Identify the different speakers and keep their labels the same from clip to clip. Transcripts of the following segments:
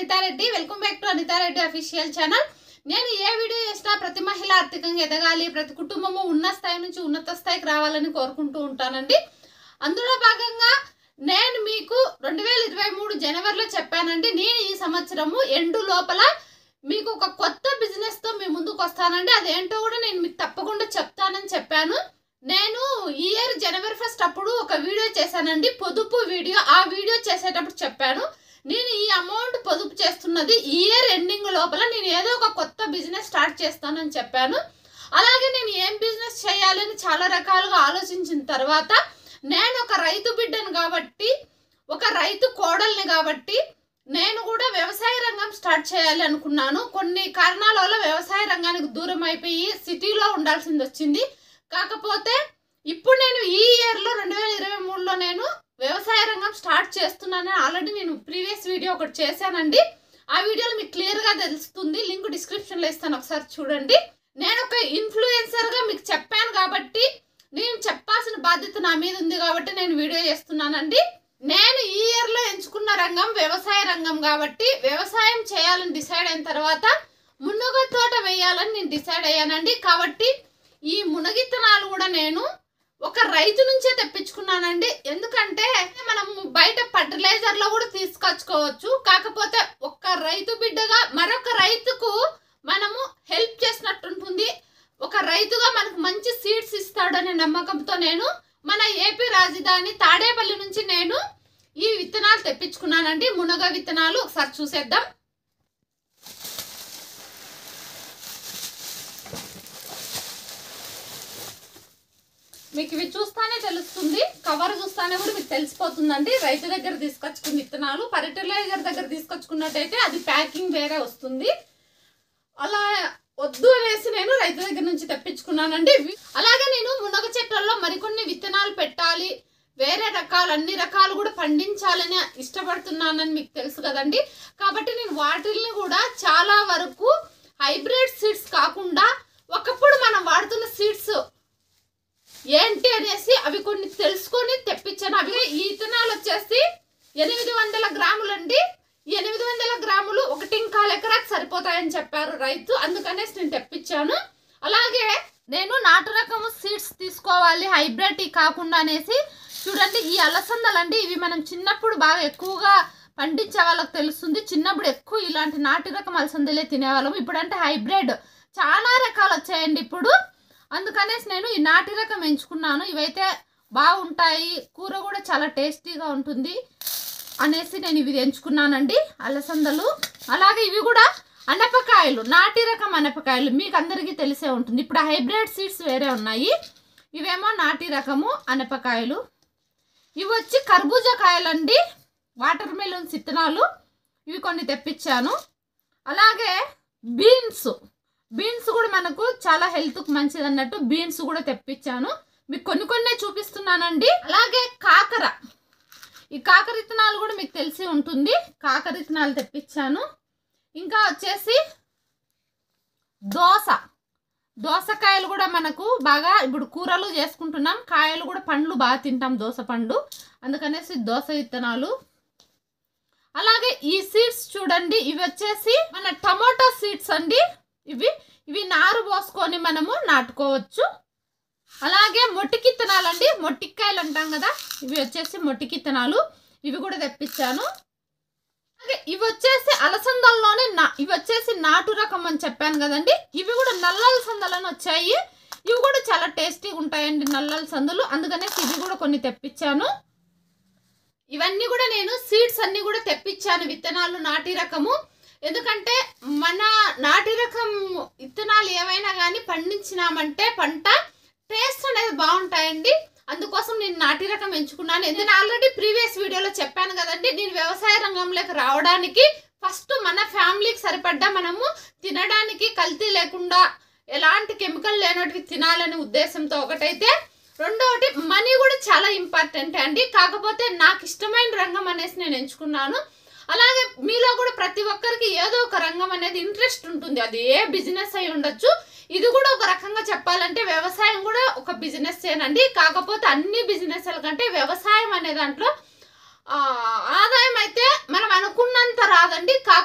Speaker 1: Anitha Reddy welcome back to Anitha Reddy official channel నేను ఏ video చేసినా ప్రతి మహిళ ఆర్థికంగా ఎదగాలి ప్రతి కుటుంబము ఉన్న స్థాయి నుంచి ఉన్నత స్థాయికి రావాలని కోరుకుంటూ ఉంటానండి అందులో భాగంగా నేను మీకు రెండు వేల ఇరవై మూడు జనవరిలో చెప్పానండి నేను ఈ సంవత్సరము ఎండు లోపల మీకు ఒక కొత్త బిజినెస్ తో మీ ముందుకు వస్తానండి అదేంటో కూడా నేను మీకు తప్పకుండా చెప్తానని చెప్పాను నేను ఈ ఇయర్ జనవరి ఫస్ట్ అప్పుడు ఒక వీడియో చేశానండి పొదుపు వీడియో ఆ వీడియో చేసేటప్పుడు చెప్పాను నేను ఈ అమౌంట్ పొదుపు చేస్తున్నది ఈ ఇయర్ ఎండింగ్ లోపల నేను ఏదో ఒక కొత్త బిజినెస్ స్టార్ట్ చేస్తానని చెప్పాను అలాగే నేను ఏం బిజినెస్ చేయాలని చాలా రకాలుగా ఆలోచించిన తర్వాత నేను ఒక రైతు బిడ్డను కాబట్టి ఒక రైతు కోడల్ని కాబట్టి నేను కూడా వ్యవసాయ రంగం స్టార్ట్ చేయాలి అనుకున్నాను కొన్ని కారణాల వల్ల వ్యవసాయ రంగానికి దూరం అయిపోయి సిటీలో ఉండాల్సింది వచ్చింది కాకపోతే ఇప్పుడు నేను ఈ ఇయర్లో రెండు వేల ఇరవై మూడులో నేను వ్యవసాయ రంగం స్టార్ట్ చేస్తున్నాను ఆల్రెడీ నేను ప్రీవియస్ వీడియో ఒకటి చేశానండి ఆ వీడియోలో మీకు క్లియర్గా తెలుస్తుంది లింక్ డిస్క్రిప్షన్లో ఇస్తాను ఒకసారి చూడండి నేను ఒక ఇన్ఫ్లుయెన్సర్గా మీకు చెప్పాను కాబట్టి నేను చెప్పాల్సిన బాధ్యత నా మీద ఉంది కాబట్టి నేను వీడియో చేస్తున్నానండి నేను ఈ ఇయర్లో ఎంచుకున్న రంగం వ్యవసాయ రంగం కాబట్టి వ్యవసాయం చేయాలని డిసైడ్ అయిన తర్వాత మునగ తోట వేయాలని నేను డిసైడ్ అయ్యానండి కాబట్టి ఈ మునగిత్తనాలు కూడా నేను ఒక రైతు నుంచే తెప్పించుకున్నానండి ఎందుకంటే మనం బయట ఫర్టిలైజర్ లో కూడా తీసుకొచ్చుకోవచ్చు కాకపోతే ఒక్క రైతు బిడ్డగా మరొక రైతుకు మనము హెల్ప్ చేసినట్టు ఉంటుంది ఒక రైతుగా మనకు మంచి సీడ్స్ ఇస్తాడనే నమ్మకంతో నేను మన ఏపీ రాజధాని తాడేపల్లి నుంచి నేను ఈ విత్తనాలు తెప్పించుకున్నానండి మునగ విత్తనాలు ఒకసారి చూసేద్దాం మీకు ఇవి చూస్తానే తెలుస్తుంది కవర్ చూస్తానే కూడా మీకు తెలిసిపోతుందండి రైతు దగ్గర తీసుకొచ్చుకున్న విత్తనాలు ఫర్టిలైజర్ దగ్గర తీసుకొచ్చుకున్నట్టయితే అది ప్యాకింగ్ వేరే వస్తుంది అలా వద్దు అనేసి నేను రైతు దగ్గర నుంచి తెప్పించుకున్నానండి వి- అలాగే నేను మునగ చెట్లలో మరికొన్ని విత్తనాలు పెట్టాలి వేరే రకాలు అన్ని రకాలు కూడా పండించాలని ఇష్టపడుతున్నానని మీకు తెలుసు కదండి కాబట్టి నేను వాటిల్ని కూడా చాలా వరకు హైబ్రిడ్ సీడ్స్ కాకుండా ఒకప్పుడు మనం వాడుతున్న సీడ్స్ ఏంటి అనేసి అవి కొన్ని తెలుసుకొని తెప్పించాను అవి ఈ ఇత్తనాలు వచ్చేసి ఎనిమిది వందల గ్రాములండి ఈ ఎనిమిది వందల గ్రాములు ఒకటి కాలు ఎకరాకు సరిపోతాయని చెప్పారు రైతు అందుకనేసి నేను తెప్పించాను అలాగే నేను నాటు రకము సీడ్స్ తీసుకోవాలి హైబ్రిడ్ కాకుండా అనేసి చూడండి ఈ అలసందలండి ఇవి మనం చిన్నప్పుడు బాగా ఎక్కువగా పండించే వాళ్ళకి తెలుస్తుంది చిన్నప్పుడు ఎక్కువ ఇలాంటి నాటు రకం అలసందలే తినేవాళ్ళం ఇప్పుడంటే హైబ్రిడ్ చాలా రకాలు వచ్చాయండి ఇప్పుడు అందుకనేసి నేను ఈ నాటి రకం ఎంచుకున్నాను ఇవైతే బాగుంటాయి కూర కూడా చాలా టేస్టీగా ఉంటుంది అనేసి నేను ఇవి ఎంచుకున్నానండి అలసందలు అలాగే ఇవి కూడా అనపకాయలు నాటి రకం అనపకాయలు మీకు అందరికీ తెలిసే ఉంటుంది ఇప్పుడు హైబ్రిడ్ సీడ్స్ వేరే ఉన్నాయి ఇవేమో నాటి రకము అనపకాయలు ఇవి వచ్చి కర్బూజా కాయలండి వాటర్ మెలూన్ విత్తనాలు ఇవి కొన్ని తెప్పించాను అలాగే బీన్స్ బీన్స్ కూడా మనకు చాలా హెల్త్కి మంచిది అన్నట్టు బీన్స్ కూడా తెప్పించాను మీకు కొన్ని కొన్నే చూపిస్తున్నానండి అలాగే కాకర ఈ కాకర విత్తనాలు కూడా మీకు తెలిసి ఉంటుంది కాకర విత్తనాలు తెప్పించాను ఇంకా వచ్చేసి దోస దోసకాయలు కూడా మనకు బాగా ఇప్పుడు కూరలు చేసుకుంటున్నాం కాయలు కూడా పండ్లు బాగా తింటాం దోస పండు అందుకనేసి దోస విత్తనాలు అలాగే ఈ సీడ్స్ చూడండి ఇవి వచ్చేసి మన టమోటా సీడ్స్ అండి ఇవి ఇవి నారు పోసుకొని మనము నాటుకోవచ్చు అలాగే మొట్టికిత్తనాలు అండి మొట్టికాయలు అంటాం కదా ఇవి వచ్చేసి మొట్టికిత్తనాలు ఇవి కూడా తెప్పించాను అలాగే ఇవి వచ్చేసి అలసందల్లోనే నా ఇవి వచ్చేసి నాటు రకం అని చెప్పాను కదండి ఇవి కూడా నల్ల అలసందలని వచ్చాయి ఇవి కూడా చాలా టేస్టీగా ఉంటాయండి నల్ల అలసందలు అందుకనేసి ఇవి కూడా కొన్ని తెప్పించాను ఇవన్నీ కూడా నేను సీడ్స్ అన్ని కూడా తెప్పించాను విత్తనాలు నాటి రకము ఎందుకంటే మన నాటి రకం విత్తనాలు ఏవైనా కానీ పండించినామంటే పంట టేస్ట్ అనేది బాగుంటాయండి అందుకోసం నేను నాటి రకం ఎంచుకున్నాను ఎందుకంటే ఆల్రెడీ ప్రీవియస్ వీడియోలో చెప్పాను కదండి నేను వ్యవసాయ రంగంలోకి రావడానికి ఫస్ట్ మన ఫ్యామిలీకి సరిపడ్డా మనము తినడానికి కల్తీ లేకుండా ఎలాంటి కెమికల్ లేనటివి తినాలనే ఉద్దేశంతో ఒకటైతే రెండవది మనీ కూడా చాలా ఇంపార్టెంట్ అండి కాకపోతే నాకు ఇష్టమైన రంగం అనేసి నేను ఎంచుకున్నాను అలాగే మీలో కూడా ప్రతి ఒక్కరికి ఏదో ఒక రంగం అనేది ఇంట్రెస్ట్ ఉంటుంది అది ఏ బిజినెస్ అయి ఉండొచ్చు ఇది కూడా ఒక రకంగా చెప్పాలంటే వ్యవసాయం కూడా ఒక బిజినెస్ ఏనండి కాకపోతే అన్ని బిజినెస్ల కంటే వ్యవసాయం అనే దాంట్లో ఆ, ఆదాయం అయితే మనం అనుకున్నంత రాదండి కాకపోతే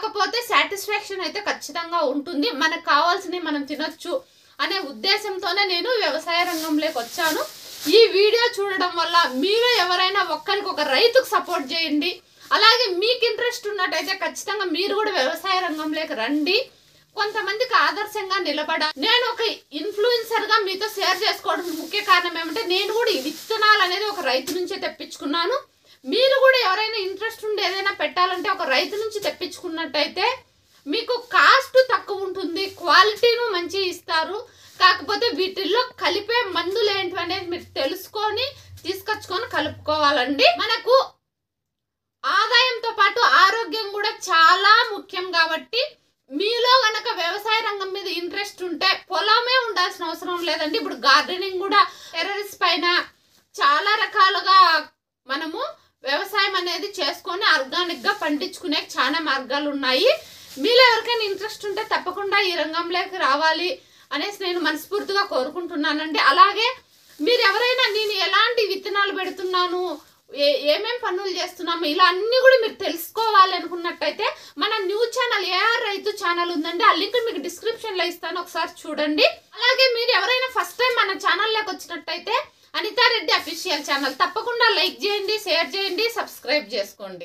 Speaker 1: కాకపోతే సాటిస్ఫాక్షన్ అయితే ఖచ్చితంగా ఉంటుంది మనకు కావాల్సినవి మనం తినొచ్చు అనే ఉద్దేశంతోనే నేను వ్యవసాయ రంగంలోకి వచ్చాను ఈ వీడియో చూడడం వల్ల మీరు ఎవరైనా ఒక్కరికి ఒక రైతుకు సపోర్ట్ చేయండి అలాగే మీకు ఇంట్రెస్ట్ ఉన్నట్టయితే ఖచ్చితంగా మీరు కూడా వ్యవసాయ రంగంలోకి రండి కొంతమందికి ఆదర్శంగా నిలబడ నేను ఒక ఇన్ఫ్లుయెన్సర్ గా మీతో షేర్ చేసుకోవడానికి ముఖ్య కారణం ఏమంటే నేను కూడా ఈ విత్తనాలు అనేది ఒక రైతు నుంచే తెప్పించుకున్నాను మీరు కూడా ఎవరైనా ఇంట్రెస్ట్ ఉండి ఏదైనా పెట్టాలంటే ఒక రైతు నుంచి తెప్పించుకున్నట్టయితే మీకు కాస్ట్ తక్కువ ఉంటుంది క్వాలిటీను మంచి ఇస్తారు కాకపోతే వీటిల్లో కలిపే మందులు ఏంటి అనేది మీరు తెలుసుకొని తీసుకొచ్చుకొని కలుపుకోవాలండి మనకు ఆదాయంతో పాటు ఆరోగ్యం కూడా చాలా ముఖ్యం కాబట్టి మీలో గనక వ్యవసాయ రంగం మీద ఇంట్రెస్ట్ ఉంటే పొలమే ఉండాల్సిన అవసరం లేదండి ఇప్పుడు గార్డెనింగ్ కూడా టెర్రరిస్ పైన చాలా రకాలుగా మనము వ్యవసాయం అనేది చేసుకొని ఆర్గానిక్ గా పండించుకునే చాలా మార్గాలు ఉన్నాయి మీలో ఎవరికైనా ఇంట్రెస్ట్ ఉంటే తప్పకుండా ఈ రంగంలోకి రావాలి అనేసి నేను మనస్ఫూర్తిగా కోరుకుంటున్నానండి అలాగే మీరు ఎవరైనా నేను ఎలాంటి విత్తనాలు పెడుతున్నాను ఏ ఏమేం పనులు చేస్తున్నాము ఇలా అన్ని కూడా మీరు తెలుసుకోవాలి అనుకున్నట్టయితే మన న్యూస్ ఛానల్ ఏఆర్ రైతు ఛానల్ ఉందండి ఆ లింక్ మీకు డిస్క్రిప్షన్ లో ఇస్తాను ఒకసారి చూడండి అలాగే మీరు ఎవరైనా ఫస్ట్ టైం మన ఛానల్లోకి వచ్చినట్టయితే అనితారెడ్డి అఫీషియల్ ఛానల్ తప్పకుండా లైక్ చేయండి షేర్ చేయండి సబ్స్క్రైబ్ చేసుకోండి